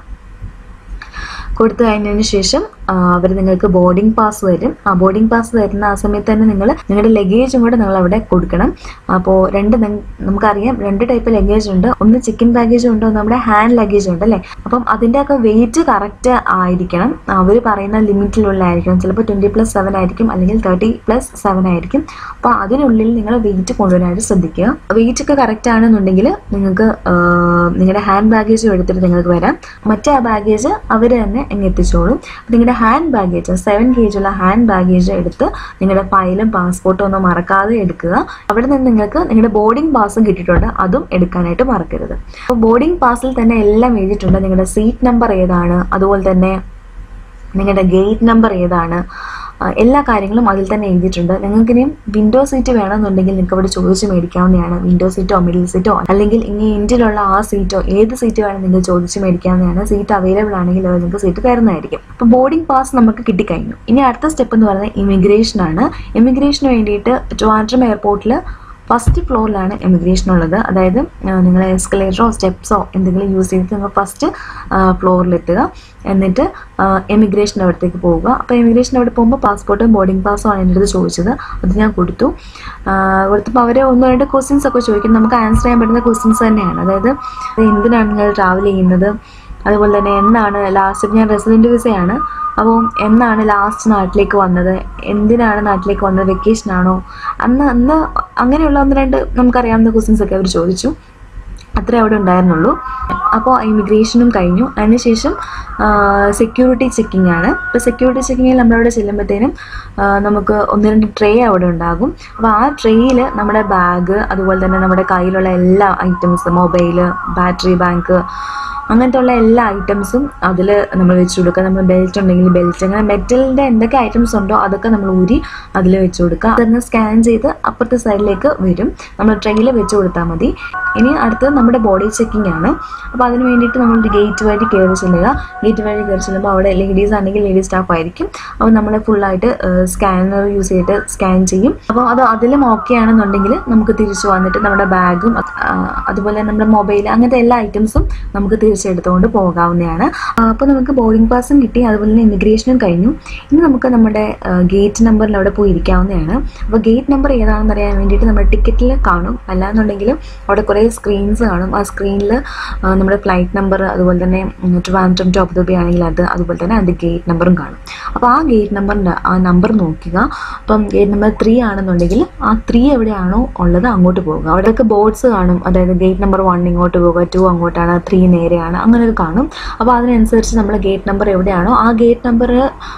Speaker 1: കൊടുത്തു കഴിഞ്ഞതിന് ശേഷം അവർ നിങ്ങൾക്ക് ബോർഡിംഗ് പാസ് തരും ആ ബോർഡിംഗ് പാസ് തരുന്ന ആ സമയത്ത് തന്നെ നിങ്ങൾ നിങ്ങളുടെ ലഗേജും കൂടെ നിങ്ങൾ അവിടെ കൊടുക്കണം അപ്പോൾ രണ്ട് നി- നമുക്കറിയാം രണ്ട് ടൈപ്പ് ലഗേജ് ഉണ്ട് ഒന്ന് ചിക്കൻ ബാഗേജ് ഉണ്ട് ഒന്ന് നമ്മുടെ ഹാൻഡ് ലഗേജ് ഉണ്ട് അല്ലേ അപ്പം അതിൻ്റെ ഒക്കെ വെയിറ്റ് കറക്റ്റ് ആയിരിക്കണം അവർ പറയുന്ന ലിമിറ്റിലുള്ളതായിരിക്കണം ചിലപ്പോൾ ട്വൻറ്റി പ്ലസ് സെവൻ ആയിരിക്കും അല്ലെങ്കിൽ തേർട്ടി പ്ലസ് സെവൻ ആയിരിക്കും അപ്പോൾ അതിനുള്ളിൽ നിങ്ങൾ വെയിറ്റ് കൊണ്ടുവരാനായിട്ട് ശ്രദ്ധിക്കുക വെയിറ്റ് ഒക്കെ കറക്റ്റ് ആണെന്നുണ്ടെങ്കിൽ നിങ്ങൾക്ക് നിങ്ങളുടെ ഹാൻഡ് ബാഗേജും എടുത്തിട്ട് നിങ്ങൾക്ക് വരാം മറ്റേ ആ ബാഗേജ് അവർ തന്നെ അങ്ങ് എത്തിച്ചോളും അപ്പോൾ നിങ്ങളുടെ ഹാൻഡ് ബാഗേജ് സെവൻ കെ ഉള്ള ഹാൻഡ് ബാഗേജ് എടുത്ത് നിങ്ങളുടെ ഫയലും പാസ്പോർട്ടും ഒന്നും മറക്കാതെ എടുക്കുക അവിടെ നിന്ന് നിങ്ങൾക്ക് നിങ്ങളുടെ ബോർഡിംഗ് പാസും കിട്ടിയിട്ടുണ്ട് അതും എടുക്കാനായിട്ട് മറക്കരുത് അപ്പോൾ ബോർഡിംഗ് പാസിൽ തന്നെ എല്ലാം എഴുതിയിട്ടുണ്ട് നിങ്ങളുടെ സീറ്റ് നമ്പർ ഏതാണ് അതുപോലെ തന്നെ നിങ്ങളുടെ ഗേറ്റ് നമ്പർ ഏതാണ് ആ, എല്ലാ കാര്യങ്ങളും അതിൽ തന്നെ എഴുതിയിട്ടുണ്ട് നിങ്ങൾക്ക് ഇനിയും വിൻഡോ സീറ്റ് വേണമെന്നുണ്ടെങ്കിൽ നിങ്ങൾക്ക് അവിടെ ചോദിച്ച് മേടിക്കാവുന്നതാണ് വിൻഡോ സീറ്റോ മിഡിൽ സീറ്റോ അല്ലെങ്കിൽ ഇനി എൻഡിലുള്ള ആ സീറ്റോ ഏത് സീറ്റ് വേണം നിങ്ങൾ ചോദിച്ച് മേടിക്കാവുന്നതാണ് സീറ്റ് അവൈലബിൾ ആണെങ്കിൽ അവർ നിങ്ങൾക്ക് സീറ്റ് തരുന്നതായിരിക്കും അപ്പോൾ ബോർഡിംഗ് പാസ് നമുക്ക് കിട്ടിക്കഴിഞ്ഞു ഇനി അടുത്ത സ്റ്റെപ്പ് എന്ന് പറയുന്നത് ഇമിഗ്രേഷൻ ആണ് ഇമിഗ്രേഷന് വേണ്ടിയിട്ട് ട്രിവാൻഡ്രം എയർപോർട്ടിൽ ഫസ്റ്റ് ഫ്ലോറിലാണ് എമിഗ്രേഷൻ ഉള്ളത് അതായത് നിങ്ങൾ എസ്കലേറ്ററോ സ്റ്റെപ്സോ എന്തെങ്കിലും യൂസ് ചെയ്തിട്ട് നിങ്ങൾ ഫസ്റ്റ് ഫ്ലോറിലെത്തുക എന്നിട്ട് എമിഗ്രേഷൻ അവിടത്തേക്ക് പോവുക അപ്പോൾ എമിഗ്രേഷൻ അവിടെ പോകുമ്പോൾ പാസ്പോർട്ടും ബോർഡിംഗ് പാസ്സും ആണ് എൻ്റെ അടുത്ത് ചോദിച്ചത് അത് ഞാൻ കൊടുത്തു ആ, കൊടുത്തപ്പോൾ അവർ ഒന്ന് രണ്ട് ക്വസ്റ്റ്യൻസ് ഒക്കെ ചോദിക്കും നമുക്ക് ആൻസർ ചെയ്യാൻ പറ്റുന്ന ക്വസ്റ്റ്യൻസ് തന്നെയാണ് അതായത് എന്തിനാണ് നിങ്ങൾ ട്രാവൽ ചെയ്യുന്നത് അതുപോലെ തന്നെ എന്നാണ് ലാസ്റ്റ് ഞാൻ റെസിഡൻറ്റ് വിസയാണ് അപ്പോൾ എന്നാണ് ലാസ്റ്റ് നാട്ടിലേക്ക് വന്നത് എന്തിനാണ് നാട്ടിലേക്ക് വന്നത് വെക്കേഷൻ ആണോ അന്ന് അന്ന് അങ്ങനെയുള്ള ഒന്ന് രണ്ട് നമുക്കറിയാവുന്ന ക്വസ്റ്റ്യൻസ് ഒക്കെ അവർ ചോദിച്ചു അത്രേ അവിടെ ഉണ്ടായിരുന്നുള്ളൂ അപ്പോൾ ഇമിഗ്രേഷനും കഴിഞ്ഞു അതിനുശേഷം സെക്യൂരിറ്റി ചെക്കിംഗ് ആണ് ഇപ്പോൾ സെക്യൂരിറ്റി ചെക്കിങ്ങിൽ നമ്മളവിടെ ചെല്ലുമ്പോഴത്തേനും ആ, നമുക്ക് ഒന്ന് രണ്ട് ട്രേ അവിടെ ഉണ്ടാകും അപ്പോൾ ആ ട്രേയിൽ നമ്മുടെ ബാഗ് അതുപോലെ തന്നെ നമ്മുടെ കയ്യിലുള്ള എല്ലാ ഐറ്റംസ് മൊബൈൽ ബാറ്ററി ബാങ്ക് അങ്ങനത്തെ ഉള്ള എല്ലാ ഐറ്റംസും അതിൽ നമ്മൾ വെച്ച് കൊടുക്കുക നമ്മൾ ബെൽറ്റ് ഉണ്ടെങ്കിൽ ബെൽറ്റ് അങ്ങനെ മെറ്റലിൻ്റെ എന്തൊക്കെ ഐറ്റംസ് ഉണ്ടോ അതൊക്കെ നമ്മൾ ഊരി അതിൽ വെച്ച് കൊടുക്കുക അതൊന്ന് സ്കാൻ ചെയ്ത് അപ്പുറത്തെ സൈഡിലേക്ക് വരും നമ്മൾ ട്രെയിനിൽ വെച്ച് കൊടുത്താൽ മതി ഇനി അടുത്തത് നമ്മുടെ ബോഡി ചെക്കിംഗ് ആണ് അപ്പോൾ അതിന് വേണ്ടിയിട്ട് നമ്മൾ ഗേറ്റ് വഴി കയറി ചെല്ലുക ഗേറ്റ് വഴി കയറി ചെല്ലുമ്പോൾ അവിടെ ലേഡീസ് ആണെങ്കിൽ ലേഡീസ് സ്റ്റാഫ് ആയിരിക്കും അപ്പോൾ നമ്മളെ ഫുള്ളായിട്ട് സ്കാനർ യൂസ് ചെയ്തിട്ട് സ്കാൻ ചെയ്യും അപ്പോൾ അത് അതിലും ഓക്കെ ആണെന്നുണ്ടെങ്കിൽ നമുക്ക് തിരിച്ചു വന്നിട്ട് നമ്മുടെ ബാഗും അതുപോലെ നമ്മുടെ മൊബൈൽ അങ്ങനത്തെ എല്ലാ ഐറ്റംസും നമുക്ക് തിരിച്ചെടുത്തുകൊണ്ട് പോകാവുന്നതാണ് അപ്പോൾ നമുക്ക് ബോർഡിംഗ് പാസും കിട്ടി അതുപോലെ തന്നെ ഇമിഗ്രേഷനും കഴിഞ്ഞു ഇനി നമുക്ക് നമ്മുടെ ഗേറ്റ് നമ്പറിൽ അവിടെ പോയി ഇരിക്കാവുന്നതാണ് അപ്പോൾ ഗേറ്റ് നമ്പർ ഏതാണെന്ന് അറിയാൻ വേണ്ടിയിട്ട് നമ്മുടെ ടിക്കറ്റിൽ കാണും അല്ലാന്നുണ്ടെങ്കിലും അവിടെ കുറേ സ്ക്രീൻസ് കാണും ആ സ്ക്രീനിൽ നമ്മുടെ ഫ്ലൈറ്റ് നമ്പർ അതുപോലെ തന്നെ ട്രിവാൻഡ്രം ടു അബുദാബി ആണെങ്കിൽ അത് അതുപോലെ തന്നെ അതിൻ്റെ ഗേറ്റ് നമ്പറും കാണും അപ്പോൾ ആ ഗേറ്റ് നമ്പറിൻ്റെ ആ നമ്പർ നോക്കുക അപ്പം ഗേറ്റ് നമ്പർ ത്രീ ആണെന്നുണ്ടെങ്കിൽ ആ ത്രീ എവിടെയാണോ ഉള്ളത് അങ്ങോട്ട് പോകുക അവിടെയൊക്കെ ബോർഡ്സ് കാണും അതായത് ഗേറ്റ് നമ്പർ വൺ ഇങ്ങോട്ട് പോകുക ടു അങ്ങോട്ടാണ് ത്രീ നേരെയാണ് അങ്ങനെയൊക്കെ കാണും അപ്പോൾ അതിനനുസരിച്ച് നമ്മൾ ഗേറ്റ് നമ്പർ എവിടെയാണോ ആ ഗേറ്റ് നമ്പർ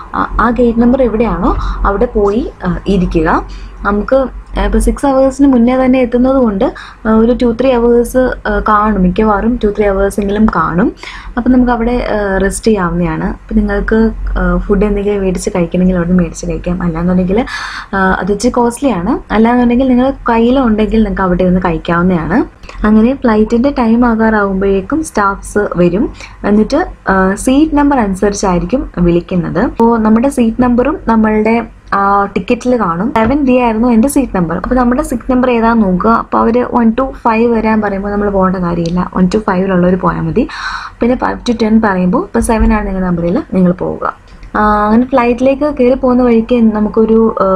Speaker 1: ആ ഗേറ്റ് നമ്പർ എവിടെയാണോ അവിടെ പോയി ആ, ഇരിക്കുക നമുക്ക് ഇപ്പോൾ സിക്സ് അവേഴ്സിന് മുന്നേ തന്നെ എത്തുന്നത് കൊണ്ട് ആ, ഒരു ടു ത്രീ അവേഴ്സ് കാണും മിക്കവാറും ടു ത്രീ അവേഴ്സെങ്കിലും കാണും അപ്പം നമുക്ക് അവിടെ റെസ്റ്റ് ചെയ്യാവുന്നതാണ് അപ്പം നിങ്ങൾക്ക് ഫുഡ് എന്തെങ്കിലും മേടിച്ച് കഴിക്കണമെങ്കിൽ അവിടെ മേടിച്ച് കഴിക്കാം അല്ലാന്നുണ്ടെങ്കിൽ ആ, അത് ഇച്ചിരി കോസ്റ്റ്ലി ആണ് അല്ലാന്നുണ്ടെങ്കിൽ നിങ്ങൾ കയ്യിലുണ്ടെങ്കിൽ നിങ്ങൾക്ക് അവിടെ നിന്ന് കഴിക്കാവുന്നതാണ് അങ്ങനെ ഫ്ലൈറ്റിൻ്റെ ടൈം ആകാറാവുമ്പോഴേക്കും സ്റ്റാഫ്സ് വരും എന്നിട്ട് സീറ്റ് നമ്പർ അനുസരിച്ചായിരിക്കും വിളിക്കുന്നത് അപ്പോൾ നമ്മുടെ സീറ്റ് നമ്പറും നമ്മളുടെ ടിക്കറ്റിൽ കാണും സെവൻ ഡി ആയിരുന്നു എൻ്റെ സീറ്റ് നമ്പർ അപ്പോൾ നമ്മുടെ സീറ്റ് നമ്പർ ഏതാണെന്ന് നോക്കുക അപ്പോൾ അവർ വൺ ടു ഫൈവ് വരാൻ പറയുമ്പോൾ നമ്മൾ പോകേണ്ട കാര്യമില്ല വൺ ടു ഫൈവിലുള്ളവർ പോയാൽ മതി പിന്നെ ഫൈവ് ടു ടെൻ പറയുമ്പോൾ ഇപ്പോൾ സെവൻ ആണ് നിങ്ങളുടെ നമ്പറിൽ നിങ്ങൾ പോവുക ആ, അങ്ങനെ ഫ്ലൈറ്റിലേക്ക് കയറി പോകുന്ന വഴിക്ക് നമുക്കൊരു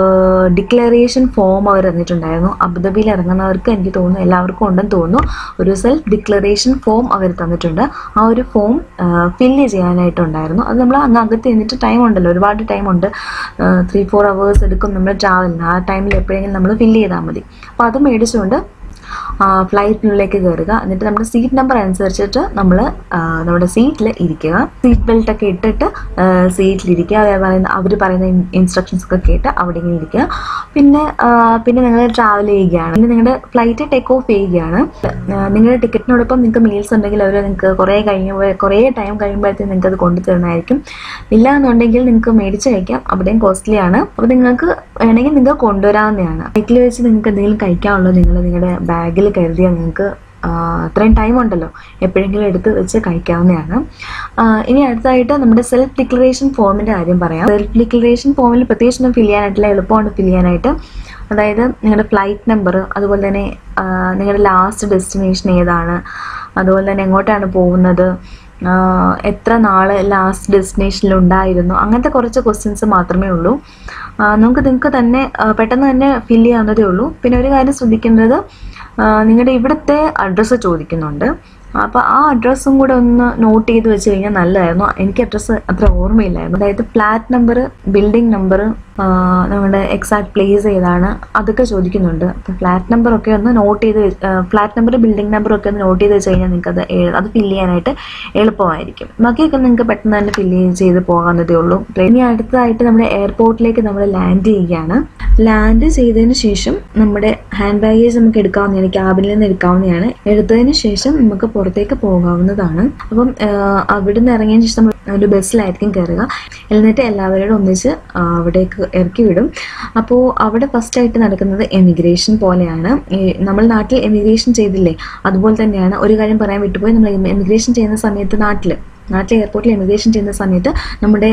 Speaker 1: ഡിക്ലറേഷൻ ഫോം അവർ തന്നിട്ടുണ്ടായിരുന്നു അബുദാബിയിൽ ഇറങ്ങുന്നവർക്ക് എനിക്ക് തോന്നുന്നു എല്ലാവർക്കും ഉണ്ടെന്ന് തോന്നുന്നു ഒരു സെൽഫ് ഡിക്ലറേഷൻ ഫോം അവർ തന്നിട്ടുണ്ട് ആ ഒരു ഫോം ഫില്ല് ചെയ്യാനായിട്ടുണ്ടായിരുന്നു അത് നമ്മൾ അങ്ങ് അകത്ത് ചെന്നിട്ട് ടൈം ഉണ്ടല്ലോ ഒരുപാട് ടൈം ഉണ്ട് ത്രീ ഫോർ അവേഴ്സ് എടുക്കും നമ്മുടെ ട്രാവലിന് ആ ടൈമിൽ എപ്പോഴെങ്കിലും നമ്മൾ ഫില്ല് ചെയ്താൽ മതി അപ്പോൾ അത് മേടിച്ചുകൊണ്ട് ഫ്ലൈറ്റിനുള്ളിലേക്ക് കയറുക എന്നിട്ട് നമ്മുടെ സീറ്റ് നമ്പർ അനുസരിച്ചിട്ട് നമ്മൾ നമ്മുടെ സീറ്റിൽ ഇരിക്കുക സീറ്റ് ബെൽറ്റ് ഒക്കെ ഇട്ടിട്ട് സീറ്റിലിരിക്കുക അവർ പറയുന്ന അവർ പറയുന്ന ഇൻസ്ട്രക്ഷൻസ് ഒക്കെ കേട്ട് അവിടെ ഇങ്ങനെ ഇരിക്കുക പിന്നെ ആ, പിന്നെ നിങ്ങൾ ട്രാവൽ ചെയ്യുകയാണ് പിന്നെ നിങ്ങളുടെ ഫ്ലൈറ്റ് ടേക്ക് ഓഫ് ചെയ്യുകയാണ് ആ, നിങ്ങളുടെ ടിക്കറ്റിനോടൊപ്പം നിങ്ങൾക്ക് മീൽസ് ഉണ്ടെങ്കിൽ അവർ നിങ്ങൾക്ക് കുറേ കഴിയുമ്പോൾ കുറേ ടൈം കഴിയുമ്പോഴത്തേക്കും നിങ്ങൾക്ക് അത് കൊണ്ടുതരുന്നതായിരിക്കും ഇല്ല എന്നുണ്ടെങ്കിൽ നിങ്ങൾക്ക് മേടിച്ച് കഴിക്കാം അവിടെയും കോസ്റ്റ്ലി ആണ് അപ്പോൾ നിങ്ങൾക്ക് വേണമെങ്കിൽ നിങ്ങൾക്ക് കൊണ്ടുവരാവുന്നതാണ് ബൈക്കിൽ വെച്ച് നിങ്ങൾക്ക് എന്തെങ്കിലും കഴിക്കാനുള്ളത് നിങ്ങൾ നിങ്ങളുടെ ബാഗിൽ കരുതിയാൽ നിങ്ങൾക്ക് ആ, അത്രയും ടൈം ഉണ്ടല്ലോ എപ്പോഴെങ്കിലും എടുത്ത് വെച്ച് കഴിക്കാവുന്നതാണ് ആ, ഇനി അടുത്തതായിട്ട് നമ്മുടെ സെൽഫ് ഡിക്ലറേഷൻ ഫോമിൻ്റെ കാര്യം പറയാം സെൽഫ് ഡിക്ലറേഷൻ ഫോമിൽ പ്രത്യേകിച്ച് ഒന്നും ഫില്ല് ചെയ്യാനായിട്ടില്ല എളുപ്പമാണ് ഫില്ല് ചെയ്യാനായിട്ട് അതായത് നിങ്ങളുടെ ഫ്ലൈറ്റ് നമ്പർ അതുപോലെ തന്നെ ആ, നിങ്ങളുടെ ലാസ്റ്റ് ഡെസ്റ്റിനേഷൻ ഏതാണ് അതുപോലെ തന്നെ എങ്ങോട്ടാണ് പോകുന്നത് ആഹ് എത്ര നാൾ ലാസ്റ്റ് ഡെസ്റ്റിനേഷനിൽ ഉണ്ടായിരുന്നു അങ്ങനത്തെ കുറച്ച് ക്വസ്റ്റ്യൻസ് മാത്രമേ ഉള്ളൂ ആഹ് നമുക്ക് നിങ്ങൾക്ക് തന്നെ ആഹ് പെട്ടെന്ന് തന്നെ ഫില്ല് ചെയ്യാവുന്നതേ ഉള്ളൂ പിന്നെ ഒരു കാര്യം ശ്രദ്ധിക്കേണ്ടത് ആഹ് നിങ്ങളുടെ ഇവിടുത്തെ അഡ്രസ്സ് ചോദിക്കുന്നുണ്ട് അപ്പോൾ ആ അഡ്രസ്സും കൂടെ ഒന്ന് നോട്ട് ചെയ്ത് വെച്ച് കഴിഞ്ഞാൽ നല്ലതായിരുന്നു എനിക്ക് അഡ്രസ്സ് അത്ര ഓർമ്മയില്ലായിരുന്നു അതായത് ഫ്ലാറ്റ് നമ്പർ ബിൽഡിംഗ് നമ്പർ നമ്മുടെ എക്സാക്ട് പ്ലേസ് ഏതാണ് അതൊക്കെ ചോദിക്കുന്നുണ്ട് അപ്പോൾ ഫ്ലാറ്റ് നമ്പർ ഒക്കെ ഒന്ന് നോട്ട് ചെയ്ത് ഫ്ലാറ്റ് നമ്പർ ബിൽഡിംഗ് നമ്പർ ഒക്കെ ഒന്ന് നോട്ട് ചെയ്ത് വെച്ച് കഴിഞ്ഞാൽ നിങ്ങൾക്ക് അത് എ- അത് ഫില്ല് ചെയ്യാനായിട്ട് എളുപ്പമായിരിക്കും ബാക്കിയൊക്കെ നിങ്ങൾക്ക് പെട്ടെന്ന് തന്നെ ഫില്ല് ചെയ്ത് പോകാവുന്നതേ ഉള്ളൂ ഇനി അടുത്തതായിട്ട് നമ്മുടെ എയർപോർട്ടിലേക്ക് നമ്മൾ ലാൻഡ് ചെയ്യുകയാണ് ലാൻഡ് ചെയ്തതിന് ശേഷം നമ്മുടെ ഹാൻഡ് ബാഗേജ് നമുക്ക് എടുക്കാവുന്നതാണ് ക്യാബിനിൽ നിന്ന് എടുക്കാവുന്നതാണ് എടുത്തതിന് ശേഷം നമുക്ക് പുറത്തേക്ക് പോകാവുന്നതാണ് അപ്പം ആഹ് അവിടുന്ന് ഇറങ്ങിയതിന് ശേഷം നമ്മൾ ഒരു ബസ്സിലായിരിക്കും കയറുക എന്നിട്ട് എല്ലാവരോടും ഒന്നിച്ച് ആഹ് അവിടേക്ക് ഇറക്കി വിടും അപ്പോൾ അവിടെ ഫസ്റ്റ് ആയിട്ട് നടക്കുന്നത് എമിഗ്രേഷൻ പോലെയാണ് ഈ നമ്മൾ നാട്ടിൽ എമിഗ്രേഷൻ ചെയ്തില്ലേ അതുപോലെ തന്നെയാണ് ഒരു കാര്യം പറയാൻ വിട്ടുപോയി നമ്മൾ എമിഗ്രേഷൻ ചെയ്യുന്ന സമയത്ത് നാട്ടിൽ നാട്ടിലെ എയർപോർട്ടിൽ എമിഗ്രേഷൻ ചെയ്യുന്ന സമയത്ത് നമ്മുടെ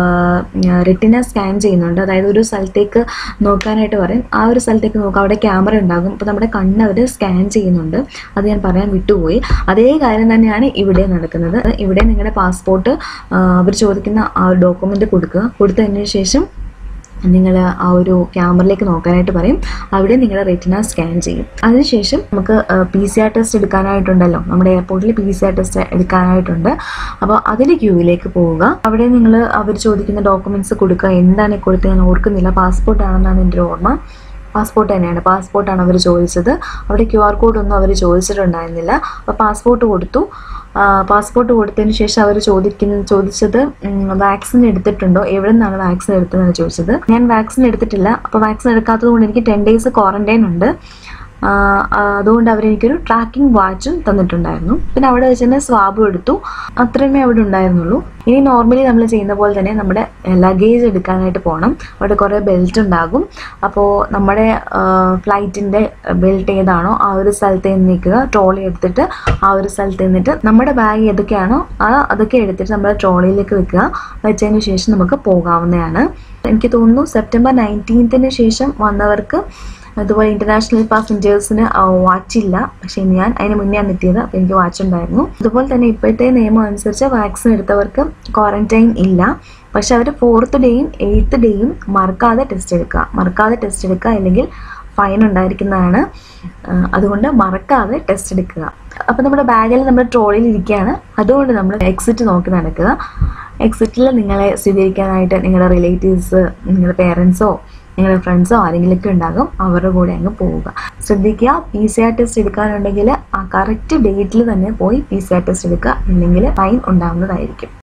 Speaker 1: റെറ്റിന സ്കാൻ ചെയ്യുന്നുണ്ട് അതായത് ഒരു സ്ഥലത്തേക്ക് നോക്കാനായിട്ട് പറയും ആ ഒരു സ്ഥലത്തേക്ക് നോക്കാം അവിടെ ക്യാമറ ഉണ്ടാകും അപ്പോൾ നമ്മുടെ കണ്ണ് അവർ സ്കാൻ ചെയ്യുന്നുണ്ട് അത് ഞാൻ പറയാൻ വിട്ടുപോയി അതേ കാര്യം തന്നെയാണ് ഇവിടെ നടക്കുന്നത് ഇവിടെ നിങ്ങളുടെ പാസ്പോർട്ട് അവർ ചോദിക്കുന്ന ആ ഒരു ഡോക്യുമെൻ്റ് കൊടുക്കുക കൊടുത്തതിന് ശേഷം നിങ്ങൾ ആ ഒരു ക്യാമറയിലേക്ക് നോക്കാനായിട്ട് പറയും അവിടെ നിങ്ങളുടെ റെറ്റിന സ്കാൻ ചെയ്യും അതിനുശേഷം നമുക്ക് പി സി ആർ ടെസ്റ്റ് എടുക്കാനായിട്ടുണ്ടല്ലോ നമ്മുടെ എയർപോർട്ടിൽ പി സി ആർ ടെസ്റ്റ് എടുക്കാനായിട്ടുണ്ട് അപ്പോൾ അതിൻ്റെ ക്യൂവിലേക്ക് പോവുക അവിടെ നിങ്ങൾ അവർ ചോദിക്കുന്ന ഡോക്യുമെൻറ്റ്സ് കൊടുക്കുക എന്താണ് കൊടുത്തത് ഞാൻ ഓർക്കുന്നില്ല പാസ്പോർട്ട് ആണെന്നാണ് എൻ്റെ ഒരു ഓർമ്മ പാസ്പോർട്ട് തന്നെയാണ് പാസ്പോർട്ടാണ് അവർ ചോദിച്ചത് അവിടെ ക്യു ആർ കോഡ് ഒന്നും അവർ ചോദിച്ചിട്ടുണ്ടായിരുന്നില്ല അപ്പോൾ പാസ്പോർട്ട് കൊടുത്തു പാസ്പോർട്ട് കൊടുത്തതിന് ശേഷം അവർ ചോദിക്കുന്ന ചോദിച്ചത് വാക്സിൻ എടുത്തിട്ടുണ്ടോ എവിടെ നിന്നാണ് വാക്സിൻ എടുത്തതെന്ന് ചോദിച്ചത് ഞാൻ വാക്സിൻ എടുത്തിട്ടില്ല അപ്പോൾ വാക്സിൻ എടുക്കാത്തത് കൊണ്ട് എനിക്ക് ടെൻ ഡേയ്സ് ക്വാറന്റൈൻ ഉണ്ട് ആ, ആ, അതുകൊണ്ട് അവരെനിക്കൊരു ട്രാക്കിംഗ് വാച്ചും തന്നിട്ടുണ്ടായിരുന്നു പിന്നെ അവിടെ വെച്ച് തന്നെ സ്വാബും എടുത്തു അത്രയുമേ അവിടെ ഉണ്ടായിരുന്നുള്ളൂ ഇനി നോർമലി നമ്മൾ ചെയ്യുന്ന പോലെ തന്നെ നമ്മുടെ ലഗേജ് എടുക്കാനായിട്ട് പോകണം അവിടെ കുറേ ബെൽറ്റ് ഉണ്ടാകും അപ്പോൾ നമ്മുടെ ഫ്ലൈറ്റിൻ്റെ ബെൽറ്റ് ഏതാണോ ആ ഒരു സ്ഥലത്ത് നിന്ന് നിൽക്കുക ട്രോളി എടുത്തിട്ട് ആ ഒരു സ്ഥലത്ത് നിന്നിട്ട് നമ്മുടെ ബാഗ് ഏതൊക്കെയാണോ ആ അതൊക്കെ എടുത്തിട്ട് നമ്മുടെ ട്രോളിയിലേക്ക് വെക്കുക വെച്ചതിന് ശേഷം നമുക്ക് പോകാവുന്നതാണ് എനിക്ക് തോന്നുന്നു സെപ്റ്റംബർ നയൻറ്റീൻത്തിന് ശേഷം വന്നവർക്ക് അതുപോലെ ഇന്റർനാഷണൽ പാസഞ്ചേഴ്സിന് വാച്ച് ഇല്ല പക്ഷെ ഞാൻ അതിന് മുന്നേ ആണ് എത്തിയത് അപ്പോൾ എനിക്ക് വാച്ച് ഉണ്ടായിരുന്നു അതുപോലെ തന്നെ ഇപ്പോഴത്തെ നിയമം അനുസരിച്ച് വാക്സിൻ എടുത്തവർക്ക് ക്വാറന്റൈൻ ഇല്ല പക്ഷെ അവർ ഫോർത്ത് ഡേയും എയ്ത്ത് ഡേയും മറക്കാതെ ടെസ്റ്റ് എടുക്കുക മറക്കാതെ ടെസ്റ്റ് എടുക്കുക അല്ലെങ്കിൽ ഫൈൻ ഉണ്ടായിരിക്കുന്നതാണ് ആ, അതുകൊണ്ട് മറക്കാതെ ടെസ്റ്റ് എടുക്കുക അപ്പോൾ നമ്മുടെ ബാഗിൽ നമ്മുടെ ട്രോളിയിൽ ഇരിക്കുകയാണ് അതുകൊണ്ട് നമ്മൾ എക്സിറ്റ് നോക്കി നടക്കുക എക്സിറ്റിൽ നിങ്ങളെ സ്വീകരിക്കാനായിട്ട് നിങ്ങളുടെ റിലേറ്റീവ്സ് നിങ്ങളുടെ പേരൻസോ നിങ്ങളുടെ ഫ്രണ്ട്സോ ആരെങ്കിലുമൊക്കെ ഉണ്ടാകും അവരുടെ കൂടെ അങ്ങ് പോവുക ശ്രദ്ധിക്കുക പി സി ആർ ടെസ്റ്റ് എടുക്കാനുണ്ടെങ്കിൽ ആ കറക്റ്റ് ഡേറ്റിൽ തന്നെ പോയി പി സി ആർ ടെസ്റ്റ് എടുക്കുക ഇല്ലെങ്കിൽ ഫൈൻ ഉണ്ടാകുന്നതായിരിക്കും